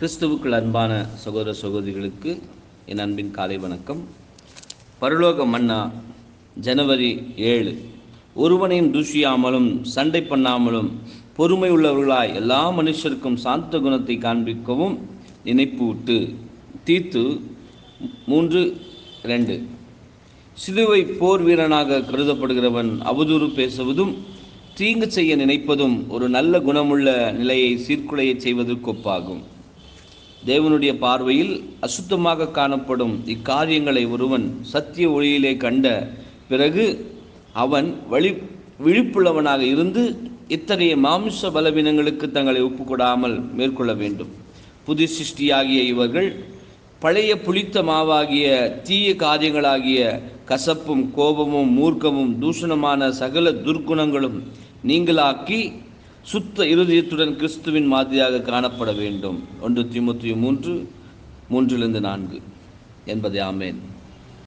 கிறிஸ்துவுக்குள் அன்பான சகோதர சகோதரிகளுக்கு என் அன்பின் காலை வணக்கம் பரலோக மன்னா ஜனவரி ஏழு ஒருவனையும் தூஷியாமலும் சண்டை பண்ணாமலும் பொறுமை உள்ளவர்களாய் எல்லா மனுஷருக்கும் சாந்த குணத்தை காண்பிக்கவும் நினைப்பூட்டு தீத்து மூன்று ரெண்டு சிலுவை போர் வீரனாக கருதப்படுகிறவன் அவதூறு பேசுவதும் தீங்கு செய்ய நினைப்பதும் ஒரு நல்ல குணமுள்ள நிலையை சீர்குலையச் செய்வதற்கு ஒப்பாகும் தேவனுடைய பார்வையில் அசுத்தமாக காணப்படும் இக்காரியங்களை ஒருவன் சத்திய ஒளியிலே கண்ட பிறகு அவன் வழி விழிப்புள்ளவனாக இருந்து இத்தகைய மாமிச பலவீனங்களுக்கு தங்களை ஒப்புக்கொடாமல் மேற்கொள்ள வேண்டும் புது சிருஷ்டியாகிய இவர்கள் பழைய புளித்த மாவாகிய தீய காரியங்களாகிய கசப்பும் கோபமும் மூர்க்கமும் தூஷணமான சகல துர்க்குணங்களும் நீங்களாக்கி சுத்த இருதயத்துடன் கிறிஸ்துவின் மாதிரியாக காணப்பட வேண்டும் ஒன்று திமுத்தி மூன்று மூன்றிலிருந்து நான்கு என்பதை ஆமேன்